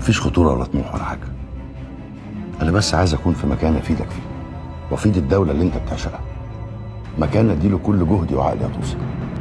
مفيش خطوره ولا طموح ولا حاجه انا بس عايز اكون في مكان افيدك فيه وافيد الدوله اللي انت بتعشقها مكان اديله كل جهدي وعقلي يا توصل